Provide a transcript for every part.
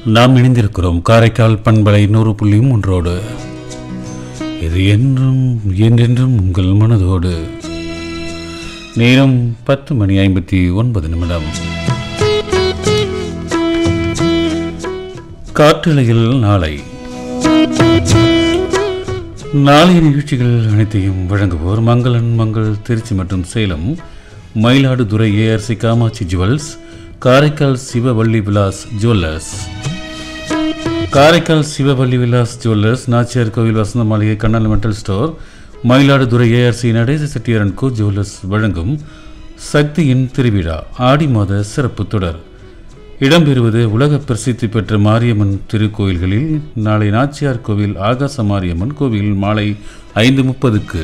நாம் இணைந்திருக்கிறோம் காரைக்கால் பண்பலை நூறு புள்ளி மூன்றோடு இது என்றும் என்றென்றும் உங்கள் மனதோடு நேரம் பத்து மணி ஐம்பத்தி ஒன்பது நிமிடம் காற்றலையில் நாளை நாளைய நிகழ்ச்சிகள் அனைத்தையும் வழங்குவோர் மங்களன் மங்கள் திருச்சி மற்றும் Salem Mayiladuthurai ARC Kamatchi jewels Karaikal Sivavalli Vilas jewellers Karaikal Sivavalli Vilas jewellers Nachiyar Koil Vasantha Maligai Kannan metal store Mayiladuthurai ARC Natesa செட்டியாரன் கோ ஜுவல்லர்ஸ் வழங்கும் சக்தியின் திருவிழா ஆடி மாத சிறப்பு தொடர் இடம்பெறுவது உலக பிரசித்தி பெற்ற மாரியம்மன் திருக்கோயில்களில் நாளை நாச்சியார் கோவில் ஆகாச மாரியம்மன் கோவில் மாலை ஐந்து முப்பதுக்கு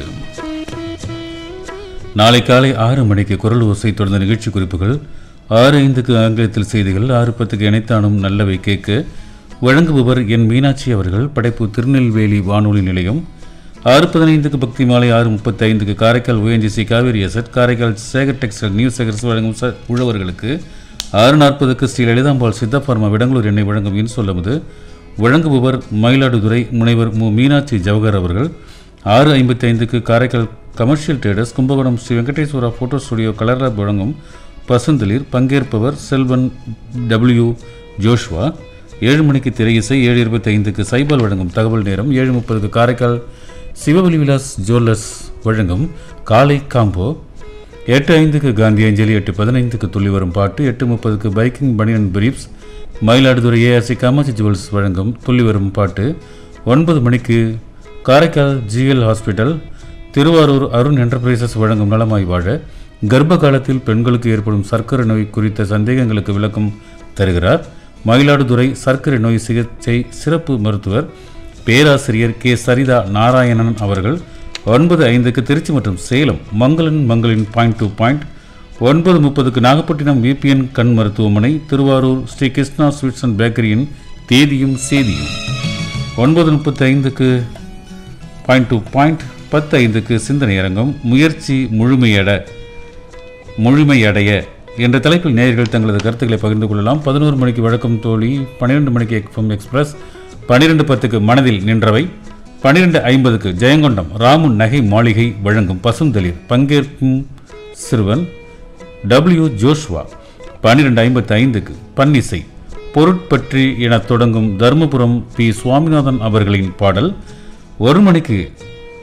நாளை காலை ஆறு மணிக்கு குரல் ஓசை தொடர்ந்த நிகழ்ச்சி குறிப்புகள் ஆறு ஐந்துக்கு ஆங்கிலத்தில் செய்திகள் ஆறு பத்துக்கு இணைத்தானும் நல்லவை கேட்க வழங்குபவர் என் மீனாட்சி அவர்கள் படைப்பு திருநெல்வேலி வானொலி நிலையம் ஆறு பதினைந்துக்கு பக்தி மாலை ஆறு முப்பத்தி ஐந்துக்கு காரைக்கால் ஓஎன்ஜிசி காவேரி எசட் காரைக்கால் சேகர் டெக்ஸ்டைல் நியூ சேகர்ஸ் வழங்கும் ச உழவர்களுக்கு ஆறு நாற்பதுக்கு ஸ்ரீ லலிதாம்பாள் சித்தப்பர்மா விடங்களூர் எண்ணெய் வழங்கும் இன் சொல்லுவது வழங்குபவர் மயிலாடுதுறை முனைவர் மு மீனாட்சி ஜவஹர் அவர்கள் ஆறு ஐம்பத்தி ஐந்துக்கு Karaikal commercial traders Kumbakonam Sri Venkateswara photo studio colour lab வழங்கும் பசுந்தளிர் பங்கேற்பவர் செல்வன் டபிள்யூ ஜோஷ்வா ஏழு மணிக்கு திரை இசை ஏழு இருபத்தி ஐந்துக்கு சைபால் வழங்கும் தகவல் நேரம் ஏழு முப்பதுக்கு காரைக்கால் சிவவலி விலாஸ் ஜுவல்லர்ஸ் வழங்கும் காலை காம்போ எட்டு ஐந்துக்கு காந்தி அஞ்சலி எட்டு பதினைந்துக்கு துள்ளி வரும் பாட்டு எட்டு முப்பதுக்கு biking banian briefs Mayiladuthurai ARC Kamatchi jewels வழங்கும் துள்ளி வரும் பாட்டு ஒன்பது மணிக்கு Karaikal GL hospital Thiruvarur Arun enterprises வழங்கும் நலமாய் வாழ கர்ப்ப காலத்தில் பெண்களுக்கு ஏற்படும் சர்க்கரை நோய் குறித்த சந்தேகங்களுக்கு விளக்கம் தருகிறார் மயிலாடுதுறை சர்க்கரை நோய் சிகிச்சை சிறப்பு மருத்துவர் பேராசிரியர் கே சரிதா நாராயணன் அவர்கள் ஒன்பது ஐந்துக்கு திருச்சி மற்றும் சேலம் மங்களன் மங்களின் பாயிண்ட் டு பாயிண்ட் ஒன்பது முப்பதுக்கு நாகப்பட்டினம் விபிஎன் கண் மருத்துவமனை திருவாரூர் ஸ்ரீ கிருஷ்ணா ஸ்வீட்ஸ் அண்ட் பேக்கரியின் தேதியும் சேதியும் ஒன்பது முப்பத்தி ஐந்துக்கு பாயிண்ட் டு பாயிண்ட் பத்து ஐந்துக்கு சிந்தனை அரங்கம் முயற்சி முழுமையட முழுமையடைய என்ற தலைப்பில் நேயர்கள் தங்களது கருத்துக்களை பகிர்ந்து கொள்ளலாம் பதினோரு மணிக்கு வழக்கம் தோழி பன்னிரெண்டு மணிக்கு எஃப்எம் எக்ஸ்பிரஸ் பன்னிரெண்டு பத்துக்கு மனதில் நின்றவை பன்னிரெண்டு ஐம்பதுக்கு ஜெயங்கொண்டம் ராமு நகை மாளிகை வழங்கும் பசுந்தளிர் பங்கேற்கும் சிறுவன் டபிள்யூ ஜோஷ்வா பன்னிரெண்டு ஐம்பத்தி ஐந்துக்கு பன்னிசை பொருட்பற்றி என தொடங்கும் தருமபுரம் பி சுவாமிநாதன் அவர்களின் பாடல் ஒரு மணிக்கு